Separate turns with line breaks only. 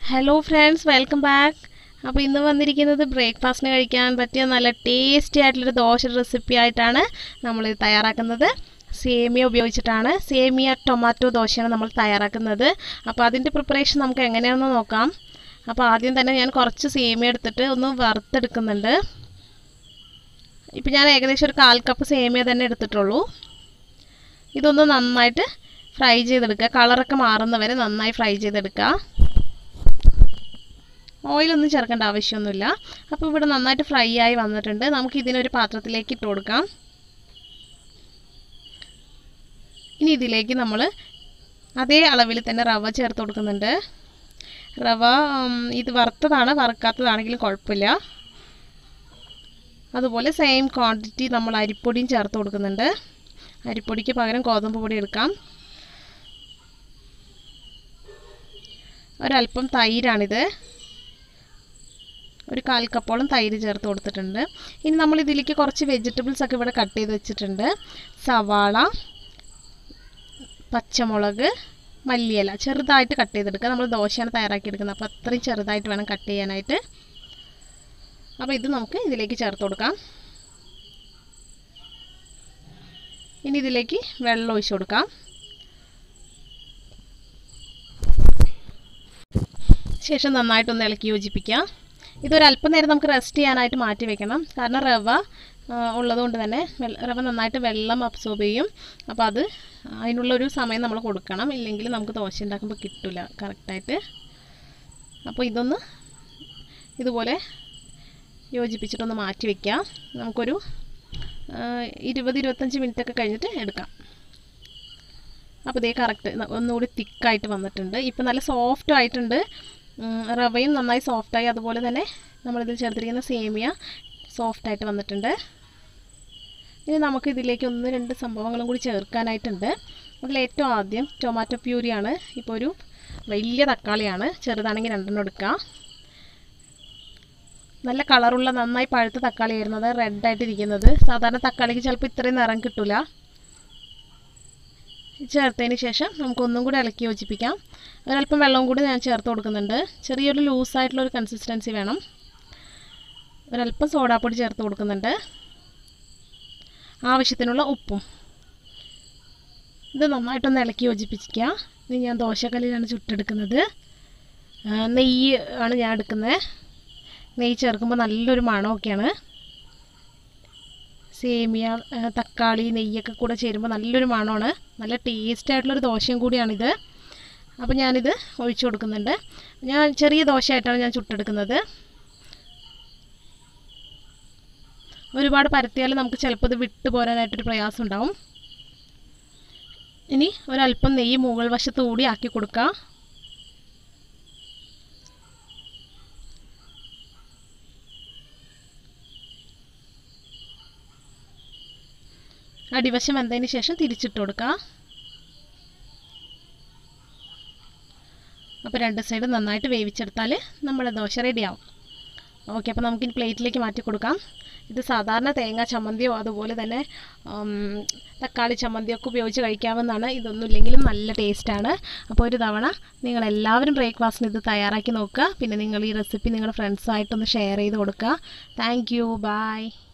hello friends welcome back അപ്പോൾ ഇന്ന് വന്നിരിക്കുന്നത് ബ്രേക്ക്ഫാസ്റ്റിന് കഴിക്കാൻ പറ്റിയ നല്ല ടേസ്റ്റി ആയിട്ടുള്ളൊരു ദോശ റെസിപ്പി ആയിട്ടാണ് നമ്മൾ തയ്യാറാക്കുന്നത് സേമിയ ഉപയോഗിച്ചിട്ടാണ് സേമിയ ടൊമാറ്റോ ദോശയാണ് നമ്മൾ തയ്യാറാക്കുന്നത് അപ്പോൾ അതിൻ്റെ പ്രിപ്പറേഷൻ നമുക്ക് എങ്ങനെയാണെന്ന് നോക്കാം അപ്പോൾ ആദ്യം തന്നെ ഞാൻ കുറച്ച് സേമിയ എടുത്തിട്ട് ഒന്ന് വറുത്തെടുക്കുന്നുണ്ട് ഇപ്പം ഞാൻ ഏകദേശം ഒരു കാൽ കപ്പ് സേമിയ തന്നെ എടുത്തിട്ടുള്ളൂ ഇതൊന്ന് നന്നായിട്ട് ഫ്രൈ ചെയ്തെടുക്കുക കളറൊക്കെ മാറുന്നവരെ നന്നായി ഫ്രൈ ചെയ്തെടുക്കുക ഓയിലൊന്നും ചേർക്കേണ്ട ആവശ്യമൊന്നുമില്ല അപ്പോൾ ഇവിടെ നന്നായിട്ട് ഫ്രൈ ആയി വന്നിട്ടുണ്ട് നമുക്ക് ഇതിനൊരു പാത്രത്തിലേക്ക് ഇട്ട് കൊടുക്കാം ഇനി ഇതിലേക്ക് നമ്മൾ അതേ അളവിൽ തന്നെ റവ ചേർത്ത് കൊടുക്കുന്നുണ്ട് റവ ഇത് വറുത്തതാണ് വറുക്കാത്തതാണെങ്കിലും കുഴപ്പമില്ല അതുപോലെ സെയിം ക്വാണ്ടിറ്റി നമ്മൾ അരിപ്പൊടിയും ചേർത്ത് കൊടുക്കുന്നുണ്ട് അരിപ്പൊടിക്ക് പകരം ഗോതമ്പ് പൊടി എടുക്കാം ഒരല്പം തൈരാണിത് ഒരു കാൽ കപ്പോളം തൈര് ചേർത്ത് കൊടുത്തിട്ടുണ്ട് ഇനി നമ്മൾ ഇതിലേക്ക് കുറച്ച് വെജിറ്റബിൾസ് ഒക്കെ ഇവിടെ കട്ട് ചെയ്ത് വെച്ചിട്ടുണ്ട് സവാള പച്ചമുളക് മല്ലിയില ചെറുതായിട്ട് കട്ട് ചെയ്തെടുക്കുക നമ്മൾ ദോശയാണ് തയ്യാറാക്കിയെടുക്കുന്നത് അപ്പോൾ അത്രയും ചെറുതായിട്ട് വേണം കട്ട് ചെയ്യാനായിട്ട് അപ്പോൾ ഇത് നമുക്ക് ഇതിലേക്ക് ചേർത്ത് കൊടുക്കാം ഇനി ഇതിലേക്ക് വെള്ളം ഒഴിച്ചു കൊടുക്കാം ശേഷം നന്നായിട്ടൊന്ന് ഇളക്കി യോജിപ്പിക്കുക ഇതൊരല്പം നേരം നമുക്ക് റെസ്റ്റ് ചെയ്യാനായിട്ട് മാറ്റി വെക്കണം കാരണം റവ ഉള്ളതുകൊണ്ട് തന്നെ റവ നന്നായിട്ട് വെള്ളം അബ്സോർബ് ചെയ്യും അപ്പോൾ അത് അതിനുള്ളൊരു സമയം നമ്മൾ കൊടുക്കണം ഇല്ലെങ്കിൽ നമുക്ക് ദോശ ഉണ്ടാക്കുമ്പോൾ കിട്ടില്ല കറക്റ്റായിട്ട് അപ്പോൾ ഇതൊന്ന് ഇതുപോലെ യോജിപ്പിച്ചിട്ടൊന്ന് മാറ്റി വയ്ക്കുക നമുക്കൊരു ഇരുപത് ഇരുപത്തഞ്ച് മിനിറ്റ് ഒക്കെ കഴിഞ്ഞിട്ട് എടുക്കാം അപ്പോൾ ഇതേ കറക്റ്റ് ഒന്നുകൂടി തിക്കായിട്ട് വന്നിട്ടുണ്ട് ഇപ്പോൾ നല്ല സോഫ്റ്റ് ആയിട്ടുണ്ട് റവയും നന്നായി സോഫ്റ്റായി അതുപോലെ തന്നെ നമ്മളിതിൽ ചേർത്തിരിക്കുന്ന സേമിയ സോഫ്റ്റായിട്ട് വന്നിട്ടുണ്ട് ഇനി നമുക്ക് ഇതിലേക്ക് ഒന്ന് രണ്ട് സംഭവങ്ങളും കൂടി ചേർക്കാനായിട്ടുണ്ട് അതിൽ ഏറ്റവും ആദ്യം ടൊമാറ്റോ പ്യൂരിയാണ് ഇപ്പോൾ ഒരു വലിയ തക്കാളിയാണ് ചെറുതാണെങ്കിൽ രണ്ടെണ്ണം എടുക്കുക നല്ല കളറുള്ള നന്നായി പഴുത്ത തക്കാളി ആയിരുന്നത് റെഡായിട്ടിരിക്കുന്നത് സാധാരണ തക്കാളിക്ക് ചിലപ്പോൾ ഇത്രയും നിറം കിട്ടില്ല ചേർത്തതിന് ശേഷം നമുക്ക് ഒന്നും കൂടി ഇളക്കി യോജിപ്പിക്കാം ഒരല്പം വെള്ളവും കൂടി ഞാൻ ചേർത്ത് കൊടുക്കുന്നുണ്ട് ചെറിയൊരു ലൂസായിട്ടുള്ളൊരു കൺസിസ്റ്റൻസി വേണം ഒരല്പം സോഡാപ്പൊടി ചേർത്ത് കൊടുക്കുന്നുണ്ട് ആവശ്യത്തിനുള്ള ഉപ്പും ഇത് നന്നായിട്ടൊന്ന് ഇളക്കി യോജിപ്പിക്കുക ഇനി ഞാൻ ദോശക്കല്ലിലാണ് ചുട്ടെടുക്കുന്നത് നെയ്യ് ആണ് ഞാൻ എടുക്കുന്നത് നെയ്യ് ചേർക്കുമ്പോൾ നല്ലൊരു മണമൊക്കെയാണ് സേമിയ തക്കാളി നെയ്യൊക്കെ കൂടെ ചേരുമ്പോൾ നല്ലൊരു മണമാണ് നല്ല ടേസ്റ്റ് ആയിട്ടുള്ളൊരു ദോശയും കൂടിയാണിത് അപ്പോൾ ഞാനിത് ഒഴിച്ചു കൊടുക്കുന്നുണ്ട് ഞാൻ ചെറിയ ദോശയായിട്ടാണ് ഞാൻ ചുട്ടെടുക്കുന്നത് ഒരുപാട് പരത്തിയാൽ നമുക്ക് ചിലപ്പോൾ ഇത് വിട്ടു പോരാനായിട്ടൊരു പ്രയാസം ഉണ്ടാവും ഇനി ഒരല്പം നെയ്യ് മുകൾ വശത്ത് കൂടി ആക്കി കൊടുക്കാം അടിവശം വെന്തതിന് ശേഷം തിരിച്ചിട്ട് കൊടുക്കുക അപ്പോൾ രണ്ട് സൈഡ് നന്നായിട്ട് വേവിച്ചെടുത്താൽ നമ്മുടെ ദോശ റെഡിയാവും ഓക്കെ അപ്പോൾ നമുക്കിനി പ്ലേറ്റിലേക്ക് മാറ്റി കൊടുക്കാം ഇത് സാധാരണ തേങ്ങ ചമ്മന്തിയോ അതുപോലെ തന്നെ തക്കാളി ചമ്മന്തിയോ ഒക്കെ ഉപയോഗിച്ച് കഴിക്കാവുന്നതാണ് ഇതൊന്നും ഇല്ലെങ്കിലും നല്ല ടേസ്റ്റാണ് അപ്പോൾ ഒരു തവണ നിങ്ങൾ എല്ലാവരും ബ്രേക്ക്ഫാസ്റ്റിന് ഇത് തയ്യാറാക്കി നോക്കുക പിന്നെ നിങ്ങൾ ഈ റെസിപ്പി നിങ്ങളുടെ ഫ്രണ്ട്സായിട്ടൊന്ന് ഷെയർ ചെയ്ത് കൊടുക്കുക താങ്ക് യു ബൈ